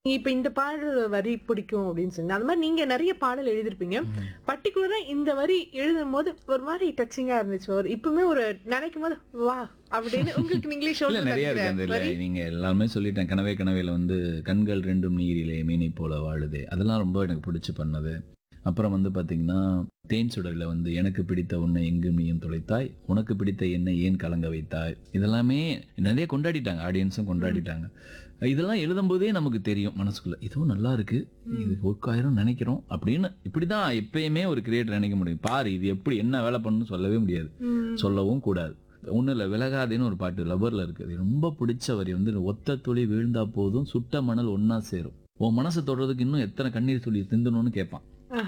இப்ப இந்த பாடல் வரி பிடிக்கும் அப்படின்னு சொன்னீங்க அந்த மாதிரி நீங்க நிறைய பாடல் எழுதிருப்பீங்க பர்டிகுலரா இந்த வரி எழுதும் போது ஒரு மாதிரி டச்சிங்கா இருந்துச்சு ஒரு இப்பவுமே ஒரு நினைக்கும் போது வா அப்படின்னு உங்களுக்கு நீங்களே இல்ல ஷோல்டர் நிறைய இருக்கு அந்த இல்ல நீங்க எல்லாமே சொல்லிட்டேன் கனவே கனவேல வந்து கண்கள் ரெண்டும் நீரிலே மீனை போல வாழுதே அதெல்லாம் ரொம்ப எனக்கு பிடிச்சு பண்ணது அப்புறம் வந்து பாத்தீங்கன்னா தேன் சுடர்ல வந்து எனக்கு பிடித்த உன்னை எங்கும் நீயும் தொலைத்தாய் உனக்கு பிடித்த என்னை ஏன் கலங்க வைத்தாய் இதெல்லாமே நிறைய கொண்டாடிட்டாங்க ஆடியன்ஸும் கொண்டாடிட்டாங்க இதெல்லாம் எழுதும்போதே நமக்கு தெரியும் மனசுக்குள்ள இதுவும் நல்லா இருக்கு இது ஒர்க்காயிரம் நினைக்கிறோம் அப்படின்னு இப்படிதான் எப்பயுமே ஒரு கிரியேட்டர் நினைக்க முடியும் பாரு இது எப்படி என்ன வேலை பண்ணணும்னு சொல்லவே முடியாது சொல்லவும் கூடாது ஒன்றும் இல்லை விலகாதேன்னு ஒரு பாட்டு லவரில் இருக்குது ரொம்ப பிடிச்ச வரி வந்து ஒத்த துளி வீழ்ந்தா போதும் சுட்ட மணல் ஒண்ணா சேரும் உன் மனசை தொடுறதுக்கு இன்னும் எத்தனை கண்ணீர் துளி சிந்தணும்னு கேட்பான்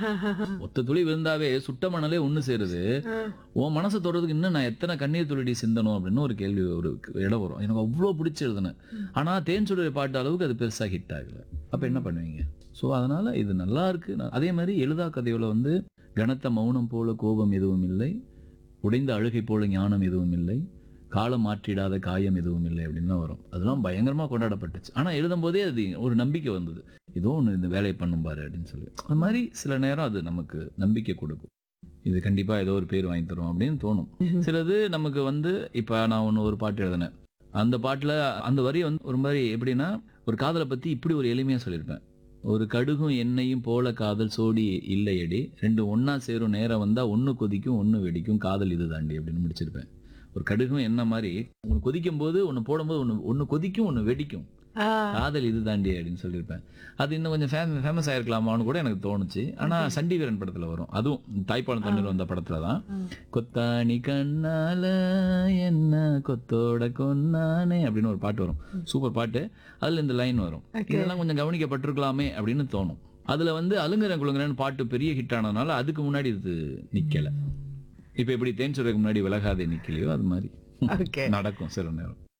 ஒத்த துளி விழுந்தாவே சுட்ட மணலே ஒண்ணு சேருது உன் மனசை தொடுறதுக்கு இன்னும் நான் எத்தனை கண்ணீர் துளிடி சிந்தணும் அப்படின்னு ஒரு கேள்வி ஒரு இடம் வரும் எனக்கு அவ்வளோ பிடிச்சி எழுதுனேன் ஆனா தேன் சுடரை பாட்டு அளவுக்கு அது பெருசா ஹிட் ஆகல அப்ப என்ன பண்ணுவீங்க ஸோ அதனால இது நல்லா இருக்கு நான் அதே மாதிரி எழுதா கதையோல வந்து கனத்த மௌனம் போல கோபம் எதுவும் இல்லை உடைந்த அழுகை போல ஞானம் எதுவும் இல்லை காலம் மாற்றிடாத காயம் எதுவும் இல்லை அப்படின்னு தான் வரும் அதெல்லாம் பயங்கரமா கொண்டாடப்பட்டுச்சு ஆனா எழுதும் போதே அது ஒரு நம்பிக்கை வந்தது ஏதோ ஒன்று இந்த வேலையை பண்ணும் பாரு அப்படின்னு சொல்லி அது மாதிரி சில நேரம் அது நமக்கு நம்பிக்கை கொடுக்கும் இது கண்டிப்பா ஏதோ ஒரு பேர் வாங்கி தரும் அப்படின்னு தோணும் சிலது நமக்கு வந்து இப்ப நான் ஒன்று ஒரு பாட்டு எழுதினேன் அந்த பாட்டுல அந்த வரி வந்து ஒரு மாதிரி எப்படின்னா ஒரு காதலை பத்தி இப்படி ஒரு எளிமையா சொல்லியிருப்பேன் ஒரு கடுகும் எண்ணெயும் போல காதல் சோடி இல்லையடி ரெண்டு ஒண்ணா சேரும் நேரம் வந்தா ஒண்ணு கொதிக்கும் ஒண்ணு வெடிக்கும் காதல் இது தாண்டி அப்படின்னு முடிச்சிருப்பேன் ஒரு கடுகும் என்ன மாதிரி ஒன்று கொதிக்கும் போது ஒன்று போடும்போது ஒன்று ஒன்று கொதிக்கும் ஒன்று வெடிக்கும் காதல் இது தாண்டி அப்படின்னு சொல்லியிருப்பேன் அது இன்னும் கொஞ்சம் ஃபேம ஃபேமஸ் ஆயிருக்கலாமான்னு கூட எனக்கு தோணுச்சு ஆனா சண்டி வீரன் படத்துல வரும் அதுவும் தாய்ப்பாளம் தண்ணீர் வந்த படத்துல தான் கொத்தாணி கண்ணால என்ன கொத்தோட கொன்னானே அப்படின்னு ஒரு பாட்டு வரும் சூப்பர் பாட்டு அதுல இந்த லைன் வரும் இதெல்லாம் கொஞ்சம் கவனிக்கப்பட்டிருக்கலாமே அப்படின்னு தோணும் அதுல வந்து அலுங்கரன் குழுங்குறன் பாட்டு பெரிய ஹிட் ஆனதுனால அதுக்கு முன்னாடி இது நிக்கல இப்ப எப்படி தேன் சொல்றதுக்கு முன்னாடி விலகாதே நிக்கலையோ அது மாதிரி ஓகே நடக்கும் சில நேரம்